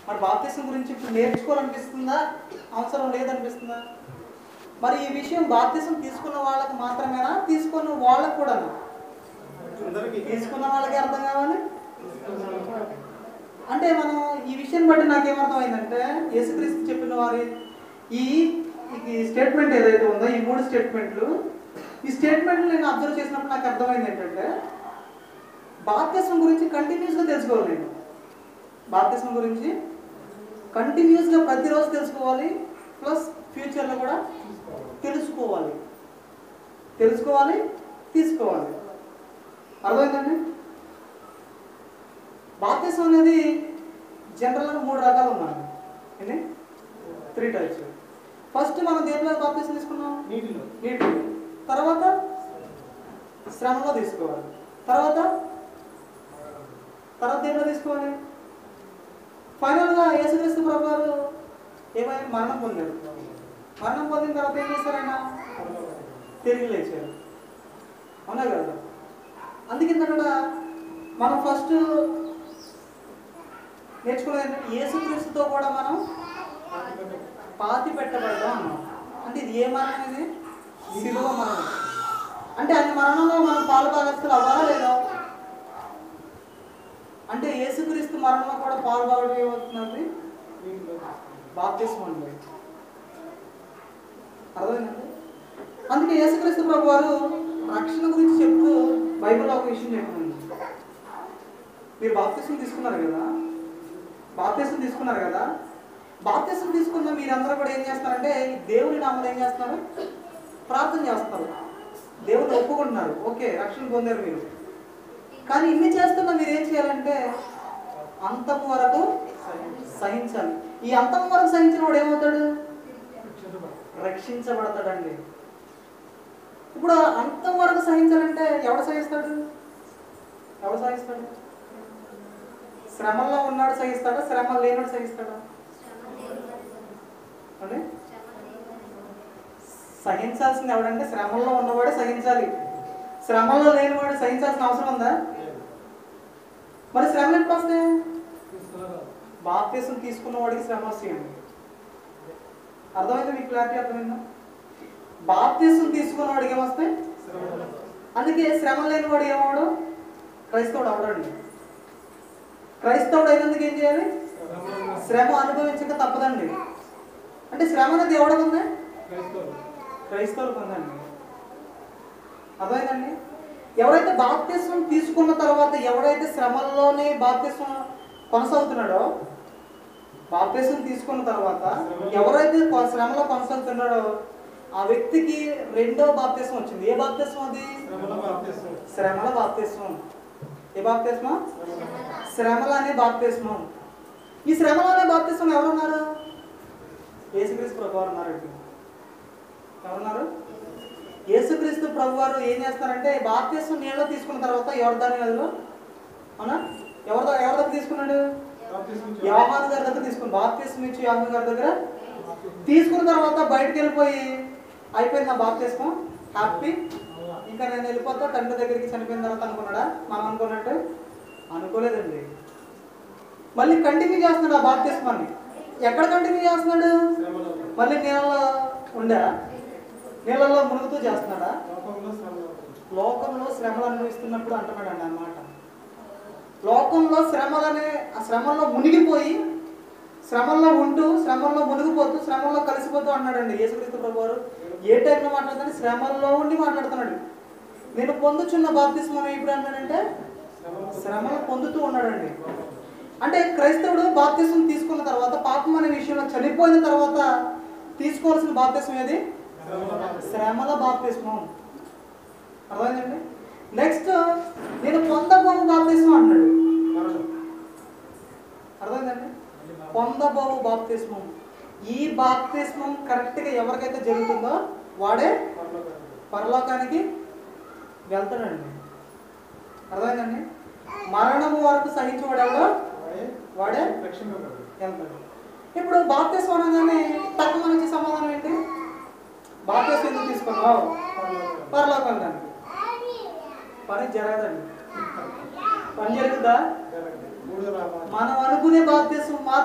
మరి బాప్తిసం గురించి ఇప్పుడు నేర్చుకోవాలనిపిస్తుందా అవసరం లేదనిపిస్తుందా మరి ఈ విషయం బాప్తిసం తీసుకున్న వాళ్ళకి మాత్రమేనా తీసుకున్న వాళ్ళకు కూడా అందరికీ తీసుకున్న వాళ్ళకి అర్థం కావాలి అంటే మనం ఈ విషయం బట్టి నాకేమర్థమైందంటే యేసుక్రీస్తు చెప్పిన వారి ఈ ఈ స్టేట్మెంట్ ఏదైతే ఉందో ఈ మూడు స్టేట్మెంట్లు ఈ స్టేట్మెంట్లు నేను అబ్జర్వ్ చేసినప్పుడు నాకు అర్థమైంది ఏంటంటే బాప్తిసం గురించి కంటిన్యూస్గా తెలుసుకోవాలి నేను బాప్తిసం గురించి కంటిన్యూస్గా ప్రతిరోజు తెలుసుకోవాలి ప్లస్ ఫ్యూచర్లో కూడా తెలుసుకోవాలి తెలుసుకోవాలి తీసుకోవాలి అర్థమైందండి బాప్తిసం అనేది జనరల్గా మూడు రకాలు ఉన్నాయి ఏంటి త్రీ టైప్స్ ఫస్ట్ మనం దేంట్లో బాప్తిసం తీసుకున్నాం నీటిలో నీటి తర్వాత శ్రమలో తీసుకోవాలి తర్వాత తర్వాత దేంట్లో తీసుకోవాలి ఫైనల్గా యేసుక్రీస్తు ప్రభు గారు ఏమైనా మరణం పొందారు మరణం పొందిన తర్వాత ఏం చేశారు ఆయన తిరిగి లేచారు అవునా కదా అందుకే కూడా మనం ఫస్ట్ నేర్చుకునేది ఏంటంటే యేసుక్రీస్తుతో కూడా మనం పాతి పెట్టబడ్డాం అన్నాం అంటే ఇది ఏ మరణం ఇది శిలువ మరణం అంటే ఆయన మరణంలో మనం పాలుభాగస్తులు అవ్వాలా లేదా అంటే యేసుక్రీస్తు మరణంలో కూడా పాల్గొనడం ఏమవుతున్నది బాప్తిస్మం అండి అర్థమైందండి అందుకే యేసుక్రీస్తు ప్రభు వారు రక్షణ గురించి చెప్తూ బైబిల్లో ఒక విషయం చెప్పండి మీరు బాప్తిస్మం తీసుకున్నారు కదా బాప్తిస్మం తీసుకున్నారు కదా బాప్తిస్మం తీసుకున్న మీరందరూ కూడా ఏం చేస్తారంటే దేవుని నామలు ఏం చేస్తున్నారు ప్రార్థన చేస్తారు దేవుని ఒప్పుకుంటున్నారు ఓకే రక్షణ పొందారు మీరు కానీ ఇన్ని చేస్తున్నా మీరు ఏం చేయాలంటే అంతం వరకు సహించాలి ఈ అంతం వరకు సహించిన వాడు ఏమవుతాడు రక్షించబడతాడండి ఇప్పుడు అంతం వరకు సహించాలంటే ఎవడు సహిస్తాడు ఎవడు సహిస్తాడు శ్రమల్లో ఉన్నాడు సహిస్తాడా శ్రమ లేనివాడు సహిస్తాడా అంటే సహించాల్సింది ఎవడంటే శ్రమల్లో ఉన్నవాడే సహించాలి శ్రమల్లో లేనివాడు సహించాల్సిన అవసరం ఉందా మరి శ్రమలు ఎప్పుడు వస్తాయి బాప్తీసం తీసుకున్న వాడికి శ్రమ వస్తాయండి అర్థమైందా మీకు క్లారిటీ అర్థమైందా బాప్తీసం తీసుకున్న వాడికి ఏమొస్తాయి అందుకే శ్రమ లేని వాడు ఏమవడు క్రైస్తవుడు అవడండి క్రైస్తవుడు అయినందుకు ఏం చేయాలి శ్రమ అనుభవించక తప్పదండి అంటే శ్రమ అనేది ఎవరికి ఉంది క్రైస్తవులకు ఉందండి అర్థమైందండి ఎవరైతే బాప్తిస్వం తీసుకున్న తర్వాత ఎవడైతే శ్రమల్లోనే బాప్తిస్వం కొనసాగుతున్నాడో బాప్తిస్వం తీసుకున్న తర్వాత ఎవరైతే కొ- శ్రమలో కొనసాగుతున్నాడో ఆ వ్యక్తికి రెండో బాప్తిస్వం వచ్చింది ఏ బాప్తిస్వం అది శ్రమల బాప్తిస్వం ఏ బాప్తిస్మం శ్రమల అనే బాప్తిస్మం ఈ శ్రమలో అనే బాప్తిస్మం ఎవరున్నారు యేసుక్రీస్తు ప్రభు వారు ఉన్నారండి ఎవరున్నారు యేసుక్రీస్తు ప్రభు వారు ఏం చేస్తారంటే బాప్తిస్మం నీళ్ళలో తీసుకున్న తర్వాత ఎవరిదాని నదిలో అవునా ఎవరి దగ్గర ఎవరి దగ్గర తీసుకున్నాడు యోహాను గారి దగ్గర తీసుకుని బాప్తిస్మం ఇచ్చి యోహాను గారి దగ్గర తీసుకున్న తర్వాత బయటకు వెళ్ళిపోయి అయిపోయింది నా బాప్తిస్మం హ్యాపీ ఇంకా నేను వెళ్ళిపోతా తండ్రి దగ్గరికి చనిపోయిన తర్వాత అనుకున్నాడా మనం అనుకున్నట్టు అనుకోలేదండి మళ్ళీ కంటిన్యూ చేస్తున్నాడు ఆ బాప్తిస్మాన్ని ఎక్కడ కంటిన్యూ చేస్తున్నాడు మళ్ళీ నీళ్ళలో ఉండా నీళ్ళలో మునుగుతూ చేస్తున్నాడా లోకంలో శ్రమలు అనుభవిస్తున్నప్పుడు అంటున్నాడు అండి అన్నమాట లోకంలో శ్రమలనే ఆ శ్రమల్లో మునిగిపోయి శ్రమల్లో ఉంటూ శ్రమల్లో మునిగిపోతూ శ్రమల్లో కలిసిపోతూ అన్నాడండి యేసుక్రీస్తు ప్రభు వారు ఏ టైంలో మాట్లాడుతాడు శ్రమల్లో ఉండి మాట్లాడుతున్నాడు నేను పొందుచున్న బాప్తిస్మం ఇప్పుడు అన్నాడంటే శ్రమలు పొందుతూ ఉన్నాడండి అంటే క్రైస్తవుడు బాప్తిస్మం తీసుకున్న తర్వాత పాపం అనే విషయంలో చనిపోయిన తర్వాత తీసుకోవాల్సిన బాప్తిస్మం ఏది శ్రమల బాప్తిస్మం అర్థమైందండి నెక్స్ట్ నేను పొందబోవు బాప్తిస్మం అన్నాడు అర్థమైందండి పొందబోవు బాప్తిస్మం ఈ బాప్తిస్మం కరెక్ట్గా ఎవరికైతే జరుగుతుందో వాడే పరలోకానికి వెళ్తాడండి అర్థమైందండి మరణము వరకు సహించేవాడు ఎవడో వాడే వెళ్తాడు ఇప్పుడు బాప్తిస్మం అనగానే తక్కువ నుంచి సమాధానం ఏంటి బాప్తిస్మం ఎందుకు తీసుకున్నావు పరలోకం వెళ్ళడానికి పని జరగదండి పని జరుగుతుందా మనం అనుకునే బాప్తిస్మం మాత్రం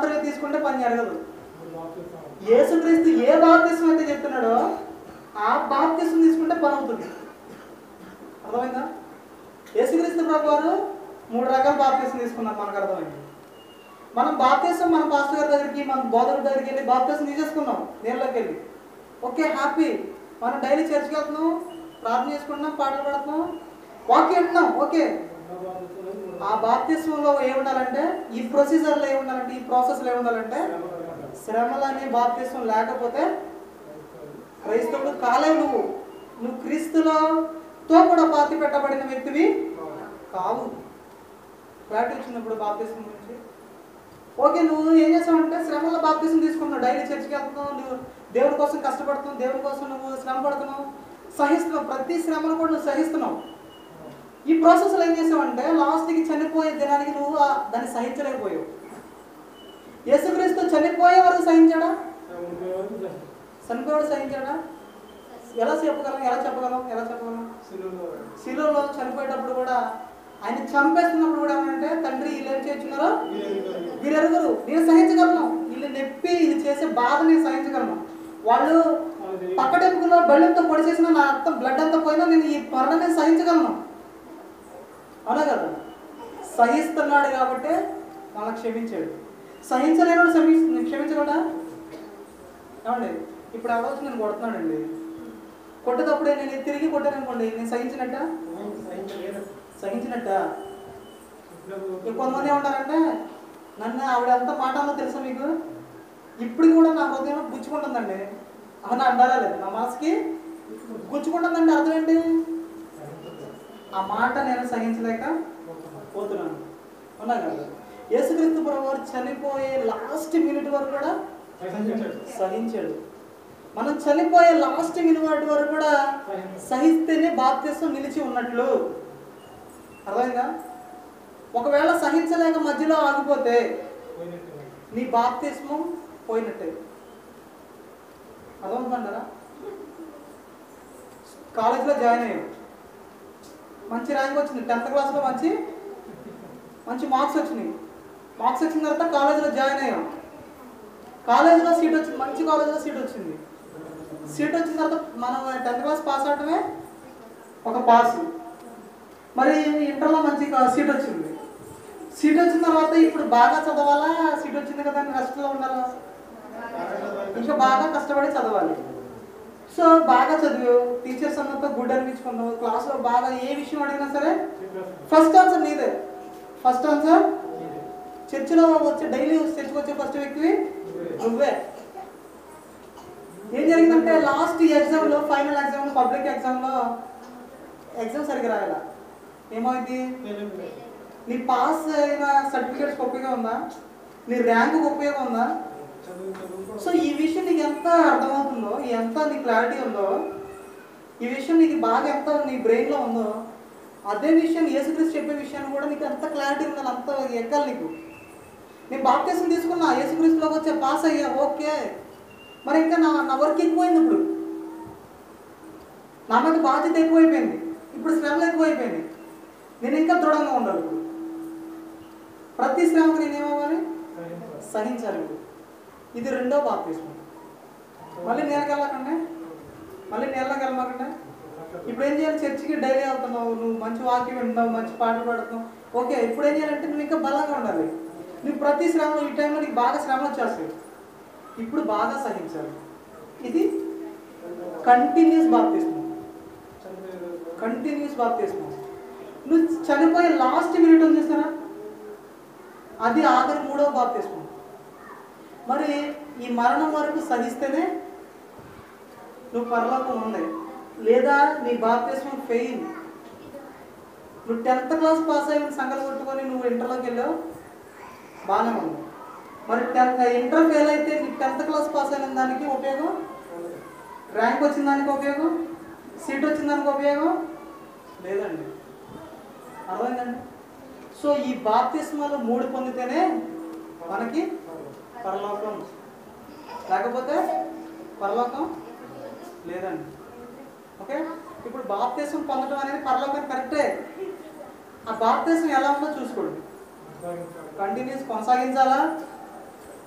మాత్రమే తీసుకుంటే పని జరగదు యేసుక్రీస్తు ఏ బాప్తిసం అయితే చెప్తున్నాడో ఆ బాప్తిసం తీసుకుంటే పని అవుతుంది అర్థమైందా యేసుక్రీస్తు ప్రభు వారు మూడు రకాల బాప్తిసం తీసుకున్నారు మనకు అర్థమైంది మనం బాప్తిసం మన పాస్టర్ గారి దగ్గరికి మన బోధకుడి దగ్గరికి వెళ్ళి బాప్తిసం తీసేసుకున్నాం నీళ్ళకి వెళ్ళి ఓకే హ్యాపీ మనం డైలీ చర్చ్కి వెళ్తున్నాం ప్రార్థన చేసుకుంటున్నాం పాటలు పాడుతున్నాం వాక్యం వింటున్నాం ఓకే ఆ బాప్తిస్మంలో ఏముండాలంటే ఈ ప్రొసీజర్లో ఏముండాలంటే ఈ ప్రాసెస్లో ఏముండాలంటే శ్రమలు అనే బాప్తిస్మం లేకపోతే క్రైస్తవుడు కాలేవు నువ్వు నువ్వు క్రీస్తులో తో కూడా పాతి పెట్టబడిన వ్యక్తివి కావు క్లారిటీ వచ్చినప్పుడు బాప్తిస్మం గురించి ఓకే నువ్వు ఏం చేస్తావంటే శ్రమలో బాప్తిసం తీసుకున్నావు డైలీ చర్చికి వెళ్తున్నావు నువ్వు దేవుని కోసం కష్టపడుతున్నావు దేవుని కోసం నువ్వు శ్రమ పడుతున్నావు సహిస్తున్నావు ప్రతి శ్రమను కూడా నువ్వు సహిస్తున్నావు ఈ ప్రాసెస్లో ఏం చేసావంటే లాస్ట్కి చనిపోయే దినానికి నువ్వు ఆ- దాన్ని సహించలేకపోయావు యేసుక్రీస్తు చనిపోయే వరకు సహించాడా చనిపోయేవాడు సహించాడా ఎలా చెప్పగలం ఎలా చెప్పగలం ఎలా చెప్పగలం శిలువలో చనిపోయేటప్పుడు కూడా ఆయన చంపేస్తున్నప్పుడు కూడా ఏమంటే తండ్రి వీళ్ళు ఏం చేస్తున్నారో వీరెరుగురు నేను సహించగలను వీళ్ళు నొప్పి ఇది చేసే బాధ నేను సహించగలను వాళ్ళు పక్కటెంపుకులో బళ్ళంతా పొడి చేసిన నా రక్తం బ్లడ్ అంతా పోయినా నేను ఈ మరణం నేను సహించగలను అవునా కదా సహిస్తున్నాడు కాబట్టి మనకు క్షమించాడు సహించలేనాడు క్షమి క్షమించగలడా ఏమండి ఇప్పుడు అవ్వచ్చు నేను కొడుతున్నానండి కొట్టేటప్పుడే నేను తిరిగి కొట్టాను అనుకోండి నేను సహించినట్ట సహించినట్ట ఇప్పుడు కొంతమంది ఏమంటారంటే నన్ను ఆవిడ ఎంత మాట అన్నో తెలుసా మీకు ఇప్పుడు కూడా నా హృదయంలో గుచ్చుకుంటుందండి అవునా అంటారా లేదు నా మనసుకి గుచ్చుకుంటుందండి అర్థం ఏంటి ఆ మాట నేను సహించలేక పోతున్నాను అవునా కదా యేసుక్రీస్తు ప్రభు వారు చనిపోయే లాస్ట్ మినిట్ వరకు కూడా సహించాడు మనం చనిపోయే లాస్ట్ మినిట్ వరకు కూడా సహిస్తేనే బాప్తిస్వం నిలిచి ఉన్నట్లు అర్థమైందా ఒకవేళ సహించలేక మధ్యలో ఆగిపోతే నీ బాప్తిస్మం పోయినట్టే అర్థమవుతుంటారా కాలేజీలో జాయిన్ అయ్యాం మంచి ర్యాంక్ వచ్చింది టెన్త్ క్లాస్లో మంచి మంచి మార్క్స్ వచ్చినాయి మార్క్స్ వచ్చిన తర్వాత కాలేజీలో జాయిన్ అయ్యాం కాలేజీలో సీట్ వచ్చింది మంచి కాలేజీలో సీట్ వచ్చింది సీట్ వచ్చిన తర్వాత మనం టెన్త్ క్లాస్ పాస్ అవడమే ఒక పాస్ మరి ఇంటర్లో మంచి కా- సీట్ వచ్చింది సీట్ వచ్చిన తర్వాత ఇప్పుడు బాగా చదవాలా సీట్ వచ్చింది కదా అని రెస్ట్లో ఉండాలా ఇంకా బాగా కష్టపడి చదవాలి సో బాగా చదివావు టీచర్స్ అందరితో గుడ్ అనిపించుకున్నావు క్లాస్లో బాగా ఏ విషయం అడిగినా సరే ఫస్ట్ ఆన్సర్ నీదే ఫస్ట్ ఆన్సర్ చర్చిలో వచ్చే డైలీ చర్చికి వచ్చే ఫస్ట్ వ్యక్తివి నువ్వే ఏం జరిగిందంటే లాస్ట్ ఎగ్జామ్లో ఫైనల్ ఎగ్జామ్లో పబ్లిక్ ఎగ్జామ్లో ఎగ్జామ్ సరిగ్గా రాయాల ఏమైంది నీ పాస్ అయిన సర్టిఫికేట్స్ ఉపయోగం ఉందా నీ ర్యాంకు ఉపయోగం ఉందా సో ఈ విషయం నీకు ఎంత అర్థమవుతుందో ఎంత నీ క్లారిటీ ఉందో ఈ విషయం నీకు బాగా ఎంత నీ బ్రెయిన్లో ఉందో అదే విషయం యేసుక్రీస్తు చెప్పే విషయాన్ని కూడా నీకు అంత క్లారిటీ ఉండాలి అంత ఎక్కాలి నీకు నేను బాప్తీసం తీసుకున్నా యేసుక్రీస్తులోకి వచ్చే పాస్ అయ్యా ఓకే మరి ఇంకా నా నా వర్క్ ఎక్కువైంది ఇప్పుడు నా మీద బాధ్యత ఎక్కువైపోయింది ఇప్పుడు శ్రమలు ఎక్కువైపోయింది నేను ఇంకా దృఢంగా ఉండాలి ఇప్పుడు ప్రతి శ్రమకు నేను ఏమవ్వాలి సహించాలి ఇప్పుడు ఇది రెండో బాప్తిస్మం మళ్ళీ నేలకి వెళ్ళకండి మళ్ళీ నేలకి వెళ్ళమాకండి ఇప్పుడు ఏం చేయాలి చర్చికి డైలీ వెళ్తున్నావు నువ్వు మంచి వాక్యం వింటున్నావు మంచి పాటలు పాడుతున్నావు ఓకే ఇప్పుడు ఏం చేయాలంటే నువ్వు ఇంకా బలంగా ఉండాలి నువ్వు ప్రతి శ్రమలో ఈ టైంలో నీకు బాగా శ్రమ వచ్చేస్తాయి ఇప్పుడు బాగా సహించాలి ఇది కంటిన్యూస్ బాప్తిస్మం కంటిన్యూస్ బాప్తిస్మం నువ్వు చనిపోయే లాస్ట్ మినిట్ ఉంది చూస్తారా అది ఆఖరి మూడవ బాప్తిస్మం మరి ఈ మరణం వరకు సహిస్తేనే నువ్వు పరలోకం ఉంది లేదా నీ బాప్తిస్మం ఫెయిల్ నువ్వు టెన్త్ క్లాస్ పాస్ అయిన సంగతి కొట్టుకొని నువ్వు ఇంటర్లోకి వెళ్ళావు బాగానే ఉంది మరి టెన్త్ ఇంటర్ ఫెయిల్ అయితే నీ టెన్త్ క్లాస్ పాస్ అయిన దానికి ఉపయోగం ర్యాంక్ వచ్చిన దానికి ఉపయోగం సీట్ వచ్చిన దానికి ఉపయోగం లేదండి అర్థమైందండి సో ఈ బాప్తిస్మాలు మూడు పొందితేనే మనకి పరలోకం లేకపోతే పరలోకం లేదండి ఓకే ఇప్పుడు బాప్తిస్మం పొందడం అనేది పరలోకం కరెక్టే ఆ బాప్తిస్మం ఎలా ఉందో చూసుకోండి కంటిన్యూస్ కొనసాగించాలా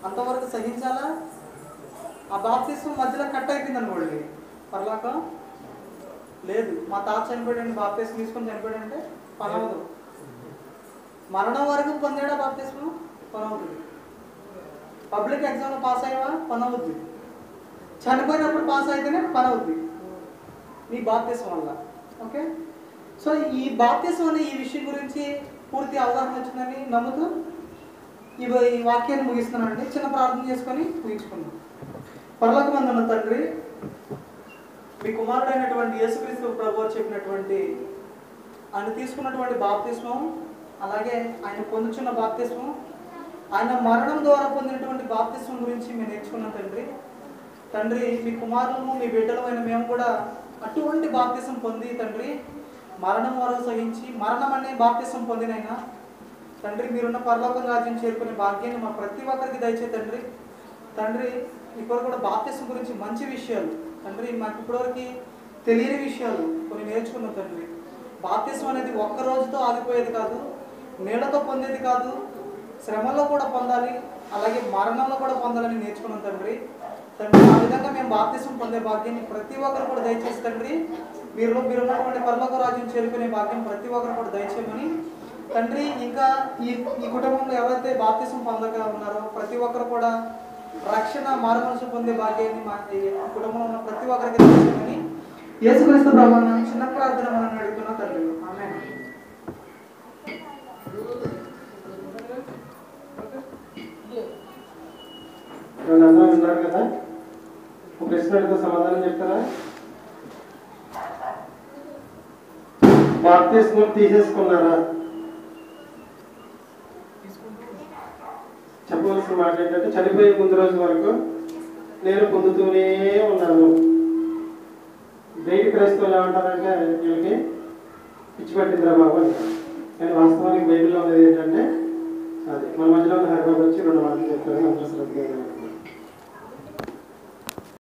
అంతవరకు సహించాలా ఆ బాప్తిస్మం మధ్యలో కట్ అయిపోయింది అనుకోండి పర్లాక లేదు మా తాత చనిపోయాడండి బాప్తిస్మం తీసుకొని చనిపోయాడంటే పని అవ్వదు మరణం వరకు పొందాడా బాప్తిస్మం పని అవుతుంది పబ్లిక్ ఎగ్జామ్లో పాస్ అయ్యావా పని అవుద్ది చనిపోయినప్పుడు పాస్ అయితేనే పని అవుద్ది నీ బాప్తిస్మం వల్ల ఓకే సో ఈ బాప్తిస్మం అనే ఈ విషయం గురించి పూర్తి అవగాహన వచ్చిందని నమ్ముతూ ఈ ఈ వాక్యాన్ని ముగిస్తున్నానండి చిన్న ప్రార్థన చేసుకొని ముగించుకుందాం పర్లోక మందున్న తండ్రి మీ కుమారుడైనటువంటి యేసుక్రీస్తు ప్రభు చెప్పినటువంటి ఆయన తీసుకున్నటువంటి బాప్తిస్మం అలాగే ఆయన పొందుచున్న బాప్తిస్మం ఆయన మరణం ద్వారా పొందినటువంటి బాప్తిస్మం గురించి మేము నేర్చుకున్నాం తండ్రి తండ్రి మీ కుమారులము మీ బిడ్డలమైన మేము కూడా అటువంటి బాప్తిసం పొంది తండ్రి మరణం వరకు సహించి మరణం అనే బాప్తిసం పొందినైనా తండ్రి మీరున్న పరలోకం రాజ్యం చేరుకునే భాగ్యాన్ని మా ప్రతి ఒక్కరికి దయచే తండ్రి తండ్రి ఇప్పుడు కూడా బాప్తిసం గురించి మంచి విషయాలు తండ్రి మాకు ఇప్పటివరకు తెలియని విషయాలు కొన్ని నేర్చుకున్నాం తండ్రి బాప్తిసం అనేది ఒక్క రోజుతో ఆగిపోయేది కాదు నీళ్లతో పొందేది కాదు శ్రమలో కూడా పొందాలి అలాగే మరణంలో కూడా పొందాలని నేర్చుకున్నాం తండ్రి తండ్రి ఆ విధంగా మేము బాప్తిసం పొందే భాగ్యాన్ని ప్రతి ఒక్కరు కూడా దయచేసి తండ్రి మీరు మీరు ఉన్నటువంటి పరలోక రాజ్యం చేరుకునే భాగ్యం ప్రతి ఒక్కరు కూడా దయచేయమని తండ్రి ఇంకా ఈ ఈ కుటుంబంలో ఎవరైతే బాప్తిసం పొందక ఉన్నారో ప్రతి ఒక్కరు కూడా రక్షణ మారుమనసు పొందే భాగ్యాన్ని మా ఈ కుటుంబంలో ఉన్న ప్రతి ఒక్కరికి దయచేయమని యేసుక్రీస్తు ప్రభావం చిన్న ప్రార్థన మనం అడుగుతున్నా తండ్రి ఆమె వీళ్ళందరూ ఉన్నారు కదా ఒక ప్రశ్న అడిగితే సమాధానం చెప్తారా బాప్తిస్మం తీసేసుకున్నారా చెప్పవలసిన మాట ఏంటంటే చనిపోయే ముందు రోజు వరకు నేను పొందుతూనే ఉన్నాను బయటి క్రైస్తవులు ఏమంటారంటే వీళ్ళకి పిచ్చి పట్టిందిరా బాబు అంటారు కానీ వాస్తవానికి బైబిల్లో ఉన్నది ఏంటంటే అది మన మధ్యలో ఉన్న హరిబాబు వచ్చి రెండు మాటలు చెప్తారు అందరూ శ్రద్ధగా వినండి.